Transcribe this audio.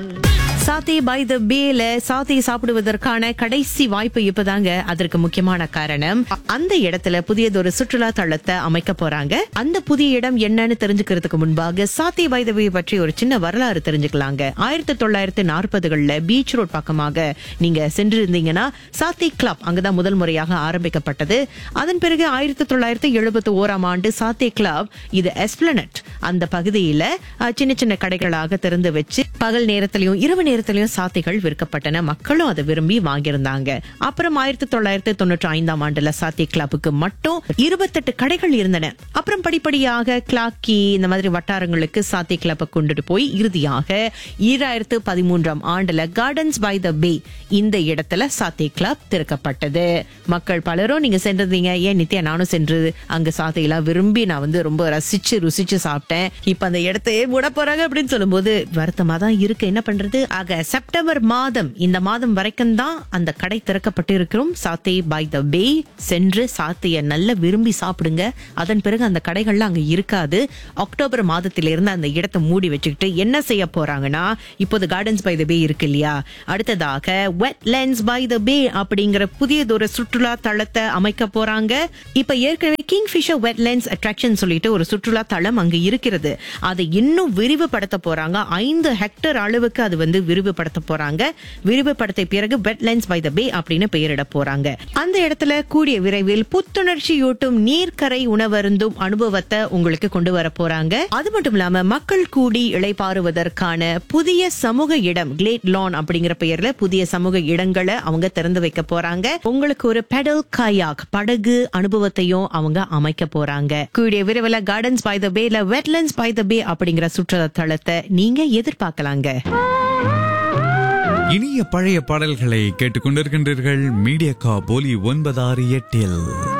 சாத்தி by the பேல சாத்தி சாப்பிடுவதற்கான கடைசி வாய்ப்பு இப்பதாங்க அதற்கு முக்கியமான காரணம் அந்த இடத்துல புதியதொரு சுற்றுலா தளத்தை அமைக்க போறாங்க அந்த புதிய இடம் என்னன்னு தெரிஞ்சுக்கிறதுக்கு முன்பாக சாத்தி பை த பே பற்றி ஒரு சின்ன வரலாறு தெரிஞ்சுக்கலாங்க ஆயிரத்தி தொள்ளாயிரத்தி நாற்பதுகள்ல பீச் ரோட் பக்கமாக நீங்க சென்றிருந்தீங்கன்னா சாத்தி கிளப் அங்கதான் முதல் முறையாக ஆரம்பிக்கப்பட்டது அதன் பிறகு ஆயிரத்தி தொள்ளாயிரத்தி எழுபத்தி ஓராம் ஆண்டு சாத்தி கிளப் இது எஸ்பிளனட் அந்த பகுதியில அஹ், சின்ன சின்ன கடைகளாக திறந்து வச்சு பகல் நேரத்திலையும் இரவு நேரத்திலையும் சாத்திகள் விற்கப்பட்டன மக்களும் அதை விரும்பி வாங்கியிருந்தாங்க அப்புறம் ஆயிரத்தி தொள்ளாயிரத்தி தொண்ணூற்றி ஐந்தாம் ஆண்டுல சாத்தி கிளப்புக்கு மட்டும் இருபத்தெட்டு கடைகள் இருந்தன அப்புறம் படிப்படியாக கிளாக்கி இந்த மாதிரி வட்டாரங்களுக்கு சாத்தி கிளப்பை கொண்டுட்டு போய் இறுதியாக ஈராயிரத்து பதிமூன்றாம் ஆண்டுல கார்டன்ஸ் பை த பே இந்த இடத்துல சாத்தி கிளப் திறக்கப்பட்டது மக்கள் பலரும் நீங்க சென்றிருந்தீங்க ஏன் நித்யா நானும் சென்று அங்க சாத்தையெல்லாம் விரும்பி நான் வந்து ரொம்ப ரசிச்சு ருசிச்சு சாப்பிட்டேன் இப்ப அந்த இடத்தையே மூட போறாங்க அப்படின்னு சொல்லும்போது வருத்தமா தான் இருக்கு என்ன பண்றது ஆக செப்டம்பர் மாதம் இந்த மாதம் வரைக்கும் தான் அந்த கடை திறக்கப்பட்டு இருக்கிறோம் சாத்தை பை த பே சென்று சாத்தைய நல்ல விரும்பி சாப்பிடுங்க அதன் பிறகு அந்த கடைகள்லாம் அங்க இருக்காது அக்டோபர் மாதத்திலிருந்து அந்த இடத்தை மூடி வச்சுக்கிட்டு என்ன செய்ய போறாங்கன்னா இப்போது கார்டன்ஸ் பை த பே இருக்கு இல்லையா அடுத்ததாக வெட்லேண்ட்ஸ் பை த பே அப்படிங்கிற புதியதொரு சுற்றுலா தளத்தை அமைக்க போறாங்க இப்ப ஏற்கனவே கிங்ஃபிஷர் வெட்லேண்ட்ஸ் அட்ராக்ஷன் சொல்லிட்டு ஒரு சுற்றுலா தளம் அங்க இருக்கிறது அதை இன்னும் விரிவுபடுத்த போறாங்க ஐந்து ஹெக்டர் அளவுக்கு அது வந்து விரிவுபடுத்த போறாங்க விரிவுபடுத்த பிறகு வெட்லேண்ட்ஸ் பை த பே அப்படின்னு பெயரிட போறாங்க அந்த இடத்துல கூடிய விரைவில் புத்துணர்ச்சியூட்டும் நீர்க்கரை உணவருந்தும் அனுபவத்தை உங்களுக்கு கொண்டு வர போறாங்க அது மட்டும் இல்லாம மக்கள் கூடி இளைப்பாறுவதற்கான புதிய சமூக இடம் கிளேட் லான் அப்படிங்கிற பெயர்ல புதிய சமூக இடங்களை அவங்க திறந்து வைக்க போறாங்க உங்களுக்கு ஒரு பெடல் காயாக் படகு அனுபவத்தையும் அவங்க அமைக்க போறாங்க கூடிய விரைவில் கார்டன்ஸ் பை த பேல வெட்லண்ட்ஸ் பை த பே அப்படிங்கிற சுற்றுலா தளத்தை நீங்க எதிர்பார்க்கலாங்க இனிய பழைய பாடல்களை கேட்டுக்கொண்டிருக்கின்றீர்கள் மீடியா கா போலி ஒன்பதாறு எட்டில்